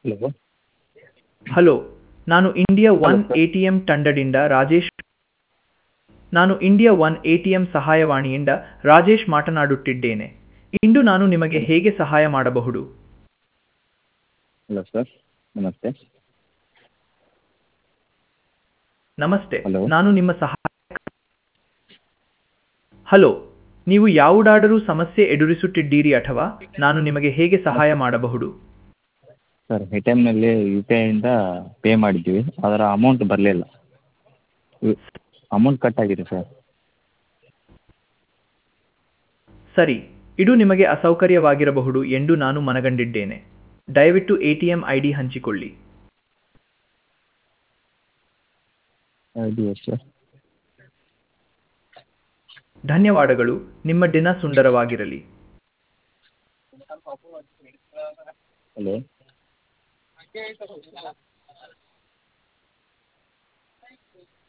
Hello hello ನಾನು India one Hello, sir. A T M ತಂಡದಿಂದ ರಾಜೇಶ್ ನಾನು India one A T M ಸಹಾಯವಾಣಿಯಿಂದ ರಾಜೇಶ್ ಮಾತನಾಡುತ್ತಿದ್ದೇನೆ ಇಂದು ನಾನು ನಿಮಗೆ ಹೇಗೆ ಸಹಾಯ ಮಾಡಬಹುದು ಹಲೋ ಸರ್ ನಮಸ್ತೆ ನಮಸ್ತೆ Hello. ನಾನು ನಿಮ್ಮ ಸಹಾಯ ಹಲೋ ನೀವು ಯಾವುದಾದರೂ ಸಮಸ್ಯೆ ಎದುರಿಸುತ್ತಿದ್ದೀರಿ ಅಥವಾ ನಾನು ನಿಮಗೆ ಹೇಗೆ ಸಹಾಯ ಮಾಡಬಹುದು ಸರ್ ಎ ಟಿ ಎಮ್ನಲ್ಲಿ ಯು ಪಿ ಐಯಿಂದ ಪೇ ಮಾಡಿದ್ವಿ ಅದರ ಅಮೌಂಟ್ ಬರಲಿಲ್ಲ ಅಮೌಂಟ್ ಕಟ್ ಆಗಿದೆ ಸರ್ ಸರಿ ಇದು ನಿಮಗೆ ಅಸೌಕರ್ಯವಾಗಿರಬಹುದು ಎಂದು ನಾನು ಮನಗಂಡಿದ್ದೇನೆ ದಯವಿಟ್ಟು A T M I D ಹಂಚಿಕೊಳ್ಳಿ ಇದು ಸರ್ ಧನ್ಯವಾದಗಳು ನಿಮ್ಮ ದಿನ ಸುಂದರವಾಗಿರಲಿ ಹಲೋ